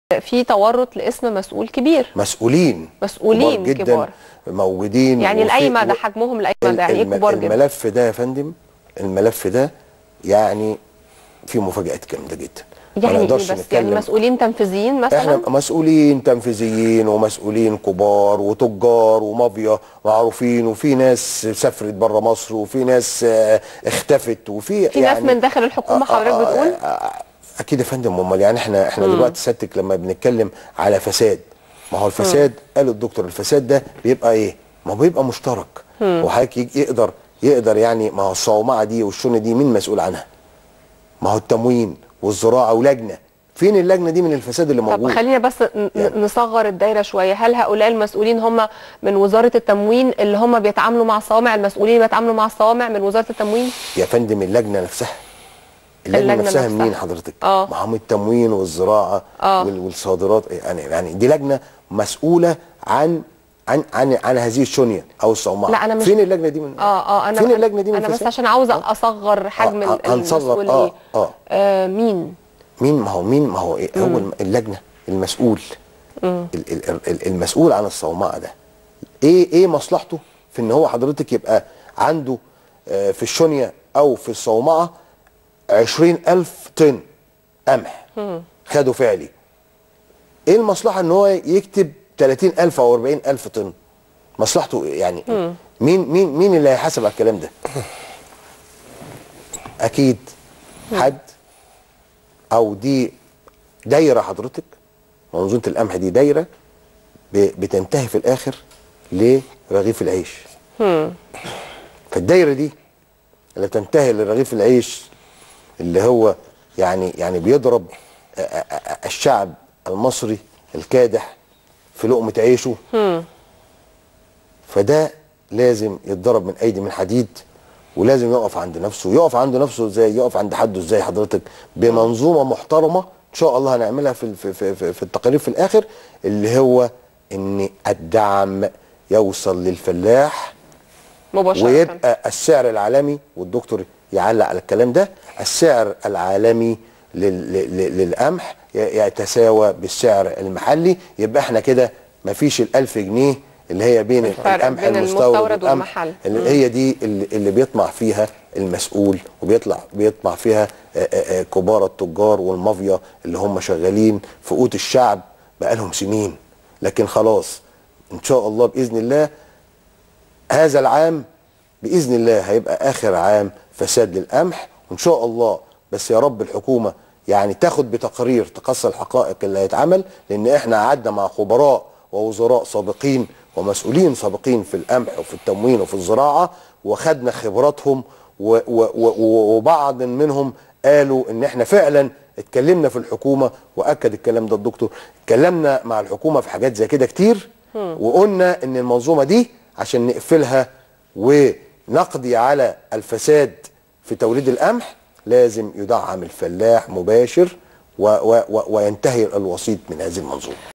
في تورط لاسم مسؤول كبير مسؤولين مسؤولين كبار جدا كبار. موجودين يعني وفي- القايمه ده و- حجمهم القايمه ده يعني ايه الم- كبار جدا الملف ده يا فندم الملف ده يعني فيه مفاجآت جامده جدا ما يعني ايه نقدرش بس يعني نتكلم. مسؤولين تنفيذيين مثلا احنا مسؤولين تنفيذيين ومسؤولين كبار وتجار ومافيا معروفين وفي ناس سافرت بره مصر وفي ناس آه، اختفت وفي في ناس من داخل الحكومه حضرتك بتقول اكيد يا فندم امال يعني احنا احنا دلوقتي سيادتك لما بنتكلم على فساد ما هو الفساد قال الدكتور الفساد ده بيبقى ايه ما هو بيبقى مشترك وحضرتك يجي- يقدر يقدر يعني ما هو الصومعه دي والشونه دي مين مسؤول عنها ما هو التموين والزراعه ولجنه فين اللجنه دي من الفساد اللي طب موجود خلينا بس ن- يعني. نصغر الدايره شويه هل هؤلاء المسؤولين هم من وزاره التموين اللي هم بيتعاملوا مع الصوامع المسؤولين اللي بيتعاملوا مع الصوامع من وزاره التموين يا فندم اللجنه نفسها اللجنه, اللجنة نفسها, نفسها. منين حضرتك آه. ما هم التموين والزراعه آه. وال- والصادرات يعني يعني دي لجنه مسؤوله عن عن عن عن هذه الشنيه او الصومعه لا، أنا مش- فين اللجنه دي من اه اه انا فين اللجنه دي من انا بس الفساد؟ عشان عاوزه اصغر حجم آه، ال- آه، هنصغر، المسؤولين آه، آه. آه مين مين ما هو مين ما هو إيه هو الم- اللجنه المسؤول ال- ال- ال- المسؤول عن الصومعه ده ايه ايه مصلحته في ان هو حضرتك يبقى عنده آه، في الشنيه او في الصومعه 20000 طن قمح خدوا فعلي ايه المصلحه ان هو يكتب 30000 او 40000 طن مصلحته يعني إيه؟ مين مين مين اللي هيحاسب على الكلام ده اكيد حد او دي دايره حضرتك منظومه القمح دي دايره ب- بتنتهي في الاخر لرغيف العيش فالدايره دي اللي بتنتهي لرغيف العيش اللي هو يعني يعني بيضرب آ- آ- آ- الشعب المصري الكادح في لقمه عيشه فده لازم يتضرب من ايدي من حديد ولازم يقف عند نفسه يقف عند نفسه ازاي يقف عند حده ازاي حضرتك بمنظومه محترمه ان شاء الله هنعملها في في في, في, في التقارير في الاخر اللي هو ان الدعم يوصل للفلاح مباشره ويبقى السعر العالمي والدكتور يعلق على الكلام ده السعر العالمي لل- لل- للقمح ي- يتساوى بالسعر المحلي يبقى احنا كده مفيش الألف جنيه اللي هي بين الفرق القمح بين المستورد المستورد والقمح والمحل. اللي هي دي اللي, اللي بيطمع فيها المسؤول وبيطلع بيطمع فيها آه، آه، آه، كبار التجار والمافيا اللي هم شغالين في قوت الشعب بقالهم سنين لكن خلاص ان شاء الله باذن الله هذا العام باذن الله هيبقى اخر عام فساد للقمح وان شاء الله بس يا رب الحكومه يعني تاخد بتقارير تقصى الحقائق اللي هيتعمل لان احنا قعدنا مع خبراء ووزراء سابقين ومسؤولين سابقين في القمح وفي التموين وفي الزراعه وخدنا خبراتهم و و و وبعض منهم قالوا ان احنا فعلا اتكلمنا في الحكومه واكد الكلام ده الدكتور اتكلمنا مع الحكومه في حاجات زي كده كتير وقلنا ان المنظومه دي عشان نقفلها ونقضي على الفساد في توريد القمح لازم يدعم الفلاح مباشر و و و وينتهي الوسيط من هذه المنظومه